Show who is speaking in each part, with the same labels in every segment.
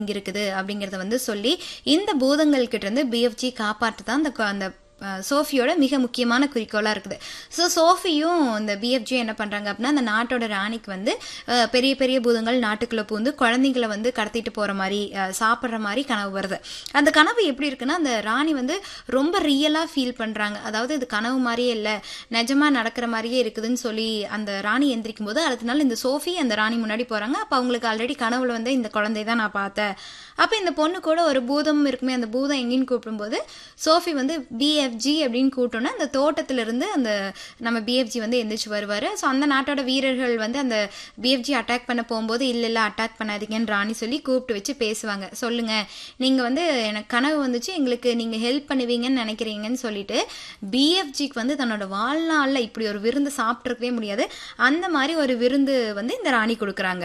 Speaker 1: இங்க இருக்குது அப்படிங்கறத வந்து சொல்லி இந்த பூதங்கள் கிட்ட இருந்து பிஎஃப்ஜி காப்பாற்ற தான் அந்த கொ- அந்த அஹ், சோஃபியோட மிக முக்கியமான குறிக்கோளா இருக்குது ஸோ சோஃபியும் இந்த பிஎஃப்ஜி என்ன பண்றாங்க அப்படின்னா அந்த நாட்டோட ராணிக்கு வந்து அஹ், பெரிய பெரிய பூதங்கள் நாட்டுக்குள்ள பூந்து குழந்தைங்களை வந்து கடத்திட்டு போற மாதிரி அஹ், சாப்பிடுற மாதிரி கனவு வருது அந்த கனவு எப்படி இருக்குன்னா அந்த ராணி வந்து ரொம்ப ரியலா ஃபீல் பண்றாங்க அதாவது இது கனவு மாதிரியே இல்லை நிஜமா நடக்கிற மாதிரியே இருக்குதுன்னு சொல்லி அந்த ராணி எந்திரிக்கும் போது அடுத்த நாள் இந்த சோஃபி அந்த ராணி முன்னாடி போறாங்க அப்ப அவங்களுக்கு ஆல்ரெடி கனவுல வந்து இந்த குழந்தை தான் நான் பார்த்தேன் அப்ப இந்த பொண்ணு கூட ஒரு பூதம் இருக்குமே அந்த பூதம் எங்கேன்னு கூப்பிடும்போது சோஃபி வந்து பிஎஃப்ஜி அப்படின்னு கூப்பிட்டோன்னே அந்த தோட்டத்துல இருந்து அந்த நம்ம பிஎஃப்ஜி வந்து எந்திரிச்சு வருவாரு ஸோ அந்த நாட்டோட வீரர்கள் வந்து அந்த பிஎஃப்ஜி அட்டாக் பண்ண போகும்போது இல்ல இல்ல அட்டாக் பண்ணாதீங்கன்னு ராணி சொல்லி கூப்பிட்டு வச்சு பேசுவாங்க சொல்லுங்க நீங்க வந்து எனக்கு கனவு வந்துச்சு எங்களுக்கு நீங்க ஹெல்ப் பண்ணுவீங்கன்னு நினைக்கிறீங்கன்னு சொல்லிட்டு பிஎஃப்ஜிக்கு வந்து தன்னோட வாழ்நாள்ல இப்படி ஒரு விருந்து சாப்பிட்ருக்கவே முடியாது அந்த மாதிரி ஒரு விருந்து வந்து இந்த ராணி கொடுக்குறாங்க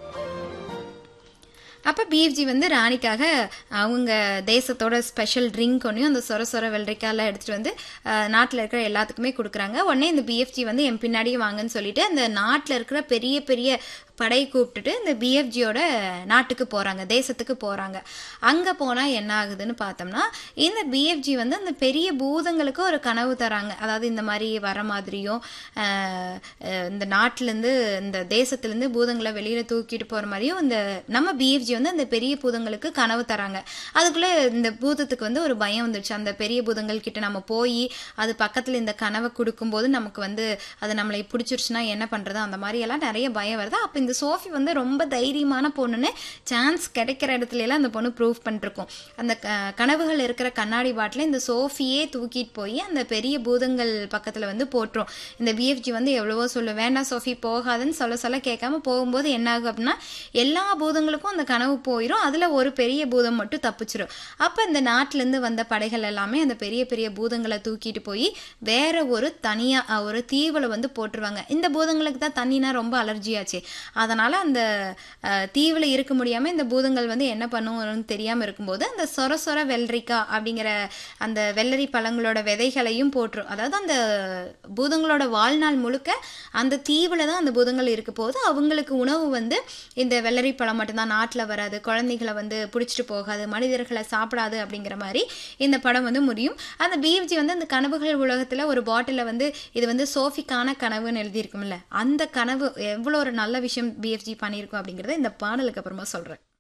Speaker 1: அப்போ பிஎஃப்ஜி வந்து ராணிக்காக அவங்க தேசத்தோட ஸ்பெஷல் ட்ரிங்க் ஒன்றையும் அந்த சொர சொர வெள்ளரிக்காயெல்லாம் எடுத்துகிட்டு வந்து நாட்டில் இருக்கிற எல்லாத்துக்குமே கொடுக்குறாங்க உடனே இந்த பிஎஃப்ஜி வந்து என் பின்னாடியே வாங்கன்னு சொல்லிட்டு அந்த நாட்டில் இருக்கிற பெரிய பெரிய படை கூப்பிட்டுட்டு இந்த பிஎஃப்ஜியோட நாட்டுக்கு போகிறாங்க தேசத்துக்கு போகிறாங்க அங்கே போனால் என்ன ஆகுதுன்னு பார்த்தோம்னா இந்த பிஎஃப்ஜி வந்து அந்த பெரிய பூதங்களுக்கு ஒரு கனவு தராங்க அதாவது இந்த மாதிரி வர மாதிரியும் ஆஹ், அஹ், இந்த நாட்டிலேருந்து இந்த தேசத்துலேருந்து பூதங்களை வெளியில் தூக்கிட்டு போகிற மாதிரியும் இந்த நம்ம பிஎஃப்ஜி வந்து அந்த பெரிய பூதங்களுக்கு கனவு தராங்க அதுக்குள்ளே இந்த பூதத்துக்கு வந்து ஒரு பயம் வந்துருச்சு அந்த பெரிய பூதங்கள் கிட்ட நம்ம போய் அது பக்கத்தில் இந்த கனவை கொடுக்கும்போது நமக்கு வந்து அது நம்மளை பிடிச்சிருச்சுன்னா என்ன பண்ணுறது அந்த மாதிரி எல்லாம் நிறைய பயம் வருது அப்போ இந்த சோஃபி வந்து ரொம்ப தைரியமான பொண்ணுன்னு சான்ஸ் கிடைக்கிற இடத்துல எல்லாம் அந்த பொண்ணு ப்ரூவ் பண்ணிருக்கும் அந்த க- கனவுகள் இருக்கிற கண்ணாடி பாட்டில் இந்த சோஃபியே தூக்கிட்டு போய் அந்த பெரிய பூதங்கள் பக்கத்தில் வந்து போட்டுரும் இந்த பிஎஃப்ஜி வந்து எவ்வளவோ சொல்லு வேண்டாம் சோஃபி போகாதுன்னு சொல்ல சொல்ல கேட்காம போகும்போது என்ன ஆகும் அப்படின்னா எல்லா பூதங்களுக்கும் அந்த கனவு போயிடும் அதில் ஒரு பெரிய பூதம் மட்டும் தப்பிச்சிரும் அப்போ இந்த நாட்டிலேருந்து வந்த படைகள் எல்லாமே அந்த பெரிய பெரிய பூதங்களை தூக்கிட்டு போய் வேற ஒரு தனியாக ஒரு தீவில் வந்து போட்டுருவாங்க இந்த பூதங்களுக்கு தான் தண்ணினா ரொம்ப அலர்ஜி ஆச்சு அதனால அந்த அஹ், தீவுல இருக்க முடியாம இந்த பூதங்கள் வந்து என்ன பண்ணுவோம்னு தெரியாம இருக்கும்போது அந்த சொர சொர வெள்ளரிக்கா அப்படிங்கிற அந்த வெள்ளரி பழங்களோட விதைகளையும் போட்டுரும் அதாவது அந்த பூதங்களோட வாழ்நாள் முழுக்க அந்த தீவுல தான் அந்த பூதங்கள் இருக்க போது அவங்களுக்கு உணவு வந்து இந்த வெள்ளரி பழம் மட்டும்தான் நாட்டில் வராது குழந்தைகளை வந்து பிடிச்சிட்டு போகாது மனிதர்களை சாப்பிடாது அப்படிங்கிற மாதிரி இந்த படம் வந்து முடியும் அந்த பிஎஃப்ஜி வந்து அந்த கனவுகள் உலகத்துல ஒரு பாட்டில வந்து இது வந்து சோஃபிக்கான கனவுன்னு எழுதியிருக்கும்ல அந்த கனவு எவ்வளோ ஒரு நல்ல விஷயம் பிஎஃப்ஜி பண்ணியிருக்கும் அப்படிங்கறத இந்த பாடலுக்கு அப்புறமா சொல்றேன்